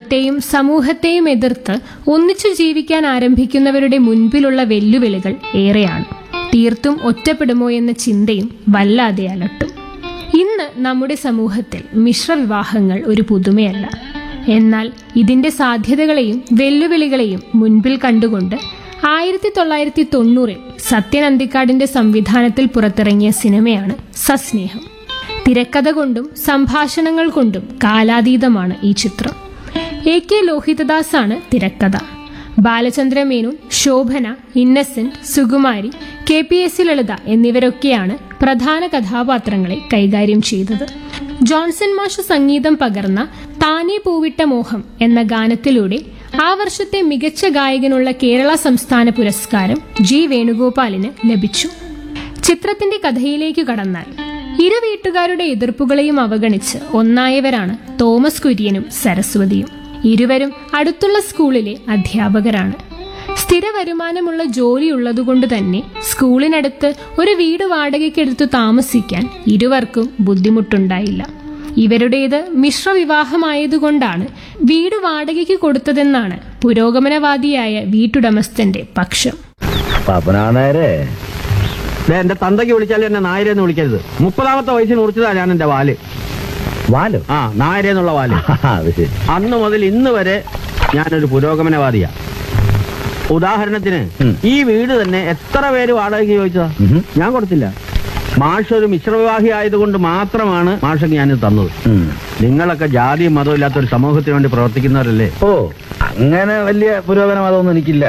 മതത്തെയും സമൂഹത്തെയും എതിർത്ത് ഒന്നിച്ചു ജീവിക്കാൻ ആരംഭിക്കുന്നവരുടെ മുൻപിലുള്ള വെല്ലുവിളികൾ ഏറെയാണ് തീർത്തും ഒറ്റപ്പെടുമോ എന്ന ചിന്തയും വല്ലാതെ അലട്ടും ഇന്ന് നമ്മുടെ സമൂഹത്തിൽ മിശ്രവിവാഹങ്ങൾ ഒരു പുതുമയല്ല എന്നാൽ ഇതിന്റെ സാധ്യതകളെയും വെല്ലുവിളികളെയും മുൻപിൽ കണ്ടുകൊണ്ട് ആയിരത്തി തൊള്ളായിരത്തി തൊണ്ണൂറിൽ സത്യൻ അന്തിക്കാടിന്റെ സംവിധാനത്തിൽ പുറത്തിറങ്ങിയ സിനിമയാണ് സസ്നേഹം തിരക്കഥ കൊണ്ടും സംഭാഷണങ്ങൾ കൊണ്ടും കാലാതീതമാണ് ഈ ചിത്രം എ കെ ലോഹിതദാസാണ് തിരക്കഥ Balachandra Menon Shobhana Innocent Sukumari K P S C Lalitha എന്നിവരൊക്കെയാണ് പ്രധാന കഥാപാത്രങ്ങളെ കൈകാര്യം ചെയ്തത് ജോൺസൺ മാഷ് സംഗീതം പകർന്ന താനേ പൂവിട്ട മോഹം എന്ന ഗാനത്തിലൂടെ ആ വർഷത്തെ മികച്ച ഗായകനുള്ള കേരള സംസ്ഥാന പുരസ്കാരം ജി വേണുഗോപാലിന് ലഭിച്ചു ചിത്രത്തിന്റെ കഥയിലേക്ക് കടന്നാൽ ഇരു വീട്ടുകാരുടെ എതിർപ്പുകളെയും അവഗണിച്ച് ഒന്നായവരാണ് തോമസ് കുര്യനും സരസ്വതിയും ഇരുവരും അടുത്തുള്ള സ്കൂളിലെ അധ്യാപകരാണ് സ്ഥിര വരുമാനമുള്ള ജോലിയുള്ളതുകൊണ്ട് തന്നെ സ്കൂളിനടുത്ത് ഒരു വീട് വാടകയ്ക്കെടുത്തു താമസിക്കാൻ ഇരുവർക്കും ബുദ്ധിമുട്ടുണ്ടായില്ല ഇവരുടേത് മിശ്രവിവാഹമായതുകൊണ്ടാണ് വീട് വാടകയ്ക്ക് കൊടുത്തതെന്നാണ് പുരോഗമനവാദിയായ വീട്ടുടമസ്ഥന്റെ പക്ഷം പാപ്പനാണേരെ ദേ, എന്റെ തന്തയ്ക്ക് വിളിച്ചാലും എന്നെ നായരെന്ന് വിളിക്കരുത് മുപ്പതാമത്തെ വയസ്സിൽ മുറിച്ചതാ ഞാൻ എന്റെ വാല് വാലോ ആ നായരെന്നുള്ള വാല് അത് ശരി അന്ന് മുതൽ ഇന്ന് വരെ ഞാനൊരു പുരോഗമനവാദിയാ ഉദാഹരണത്തിന് ഉം. ഈ വീട് തന്നെ എത്ര പേര് വാടകയ്ക്ക് ചോദിച്ചതാ ഉം. ഞാൻ കൊടുത്തില്ല മാഷ് ഒരു മിശ്രവിവാഹി ആയതുകൊണ്ട് മാത്രമാണ് മാഷക്ക് ഞാനിത് തന്നത് ഉം. നിങ്ങളൊക്കെ ജാതിയും മതവും ഇല്ലാത്ത ഒരു സമൂഹത്തിന് വേണ്ടി പ്രവർത്തിക്കുന്നവരല്ലേ ഓ അങ്ങനെ വലിയ പുരോഗമനവാദമൊന്നും എനിക്കില്ല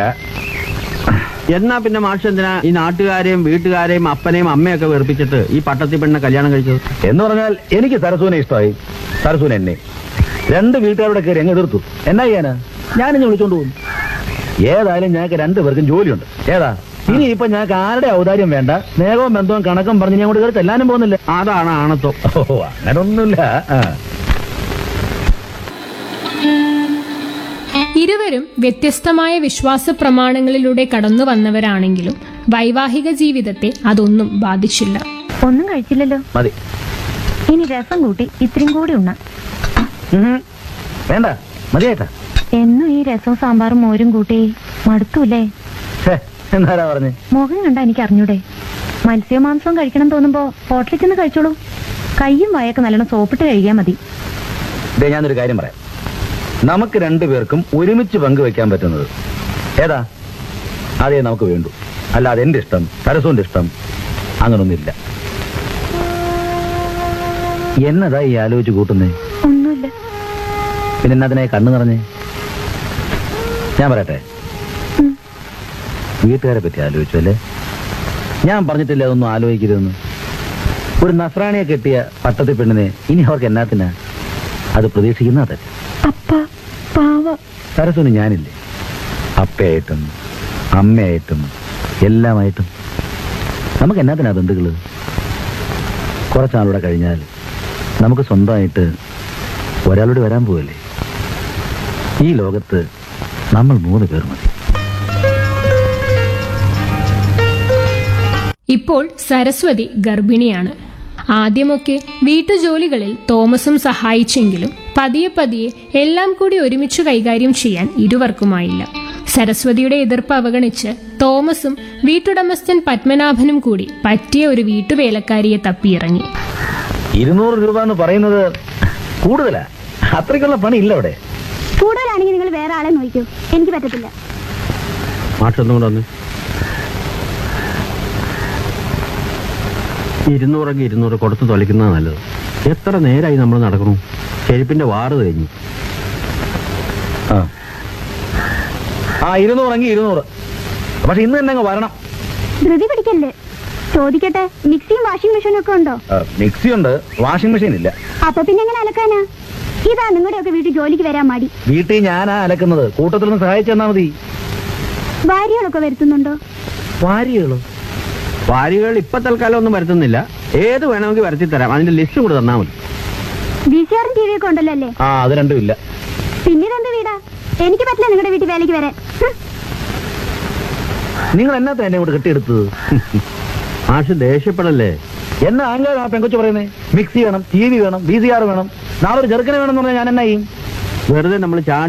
എന്നാ പിന്നെ മാഷ് എന്തിനാ ഈ നാട്ടുകാരെയും വീട്ടുകാരെയും അപ്പനെയും അമ്മയൊക്കെ വെറുപ്പിച്ചിട്ട് ഈ പട്ടത്തി പെണ്ണിനെ കല്യാണം കഴിച്ചത് എന്ന് പറഞ്ഞാൽ എനിക്ക് സരസുവിനെ ഇഷ്ടമായി സരസുവിനെ എന്നെ രണ്ട് വീട്ടുകാരുടെ കയറി അങ്ങ് എതിർത്തു എന്നാ ചെയ്യാനാ ഞാനിഞ്ഞ് വിളിച്ചോണ്ട് പോകും ഏതായാലും ഞങ്ങൾക്ക് രണ്ടുപേർക്കും ജോലിയുണ്ട് ഏതാ ഇനി ഇപ്പൊ ഞങ്ങൾക്ക് ആരുടെ ഔദാര്യം വേണ്ട സ്നേഹവും ബന്ധവും കണക്കും പറഞ്ഞ് ഞാൻ കൊണ്ട് കയറി ചെല്ലാനും പോകുന്നില്ല അതാണ് ആണത്വം ഓ അങ്ങനൊന്നുമില്ല ആ. ഇരുവരും വ്യത്യസ്തമായ വിശ്വാസ പ്രമാണങ്ങളിലൂടെ കടന്നു വന്നവരാണെങ്കിലും വൈവാഹിക ജീവിതത്തെ അതൊന്നും ബാധിച്ചില്ല ഒന്നും കഴിച്ചില്ലല്ലോ മതി ഇനി രസം കൂട്ടി ഇത്രയും കൂടി ഉണ്ണ ഉം. വേണ്ട മതിയായിട്ടാ എന്നും ഈ രസവും സാമ്പാറും മോരും കൂട്ടി മടുത്തൂലേ ഛേ, എന്നാരാ പറഞ്ഞേ മുഖം കണ്ട എനിക്ക് അറിഞ്ഞൂടെ മത്സ്യവും മാംസവും കഴിക്കണം തോന്നുമ്പോ ഹോട്ടലിൽ ചെന്ന് കഴിച്ചോളൂ കയ്യും വായൊക്കെ നല്ലോണം സോപ്പിട്ട് കഴിയാൻ മതി ദേ ഞാനൊരു കാര്യം പറയാം നമുക്ക് രണ്ടുപേർക്കും ഒരുമിച്ച് പങ്കുവെക്കാൻ പറ്റുന്നത് ഏതാ അതേ നമുക്ക് വേണ്ടു അല്ലാതെ എന്റെ ഇഷ്ടം സരസുവിന്റെ ഇഷ്ടം അങ്ങനൊന്നുമില്ല എന്നതാ ഈ ആലോചിച്ച് കൂട്ടുന്നേ ഒന്നുമില്ല പിന്നെ എന്നതിനെ കണ്ണു നിറഞ്ഞേ ഞാൻ പറയട്ടെ ഉം. വീട്ടുകാരെ പറ്റി ആലോചിച്ചു അല്ലേ ഞാൻ പറഞ്ഞിട്ടില്ല അതൊന്നും ആലോചിക്കരുതെന്ന് ഒരു നസ്രാണിയെ കെട്ടിയ പട്ടത്തി പെണ്ണിനെ ഇനി അവർക്ക് എന്നാത്തിനാ അത് പ്രതീക്ഷിക്കുന്ന തെറ്റ് അപ്പ പാവ സരസുന് ഞാനില്ലേ അപ്പയായിട്ടും അമ്മയായിട്ടും എല്ലാമായിട്ടും നമുക്ക് എന്നാത്തിനാ ബന്ധുക്കള് കുറച്ചാളൂടെ കഴിഞ്ഞാൽ നമുക്ക് സ്വന്തമായിട്ട് ഒരാളോട് വരാൻ പോവല്ലേ ഈ ലോകത്ത് നമ്മൾ മൂന്ന് പേർ മതി ഇപ്പോൾ സരസ്വതി ഗർഭിണിയാണ് ആദ്യമൊക്കെ വീട്ടുജോലികളിൽ തോമസും സഹായിച്ചെങ്കിലും പതിയെ പതിയെ എല്ലാം കൂടി ഒരുമിച്ച് കൈകാര്യം ചെയ്യാൻ ഇരുവർക്കുമായില്ല സരസ്വതിയുടെ എതിർപ്പ് അവഗണിച്ച് തോമസും വീട്ടുടമസ്ഥൻ പത്മനാഭനും കൂടി പറ്റിയ ഒരു വീട്ടുവേലക്കാരിയെ തപ്പിയിറങ്ങി ഇരുന്നൂറ് രൂപ എന്ന് പറയുന്നത് കൂടുതലാ അത്രയ്ക്കുള്ള പണി ഇല്ല അവിടെ കൂടുതലാണെങ്കിൽ നിങ്ങൾ വേറെ ആളെ നോക്കൂ എനിക്ക് പറ്റത്തില്ല മാഷ് ഒന്നും കൂടെ വന്ന് ഇരുന്നൂറെങ്കിൽ ഇരുന്നൂറ് കൊടുത്ത് തൊലിക്കുന്നത് നല്ലത് എത്ര നേരമായി നമ്മൾ നടക്കണു ചെരുപ്പിന്റെ വാറ് കഴിഞ്ഞു ആ ആ ഇരുന്നൂറെങ്കിൽ ഇരുന്നൂറ് പക്ഷെ ഇന്ന് തന്നെ അങ്ങ് വരണം ധൃതി പിടിക്കല്ലേ ചോദിക്കട്ടെ മിക്സിയും വാഷിംഗ് മെഷീനും ഒക്കെ ഉണ്ടോ ആ, മിക്സി ഉണ്ട് വാഷിംഗ് മെഷീൻ ഇല്ല അപ്പൊ പിന്നെ എങ്ങനെ അലക്കാനാ ഇതാ നിങ്ങളുടെയൊക്കെ വീട്ടിൽ ജോലിക്ക് വരാൻ മടി വീട്ടിൽ ഞാനാ അലക്കുന്നത് കൂട്ടത്തിൽ നിന്ന് സഹായിച്ചു തന്നാ മതി ഭാര്യകളൊക്കെ വരുത്തുന്നുണ്ടോ വാരികളോ വാരികൾ ഇപ്പൊ തൽക്കാലം ഒന്നും വരുത്തുന്നില്ല ഏത് വേണമെങ്കിൽ വരുത്തി തരാം അതിന്റെ ലിസ്റ്റ് കൂടെ തന്നാൽ മതി വി സി ആറും ടി വി ഒക്കെ ഉണ്ടല്ലോ അല്ലേ ആ അത് രണ്ടും ഇല്ല പിന്നെ ഇതെന്ത് വീടാ എനിക്ക് പറ്റില്ല നിങ്ങളുടെ വീട്ടിൽ വേലയ്ക്ക് വരാൻ ഹ്. നിങ്ങൾ എന്നാത്ത എന്നെ കൂടെ കെട്ടിയെടുത്തത് മാഷ് ദേഷ്യപ്പെടല്ലേ എന്നാ ആങ്കോ ആ പെങ്കൊച്ചു പറയുന്നേ മിക്സി വേണം ടി വി വേണം വി സി ആർ വേണം നാളെ ഒരു ചെറുക്കനെ വേണം എന്ന് പറഞ്ഞാൽ ഞാൻ എന്നാ ചെയ്യും വെറുതെ നമ്മൾ ചാടി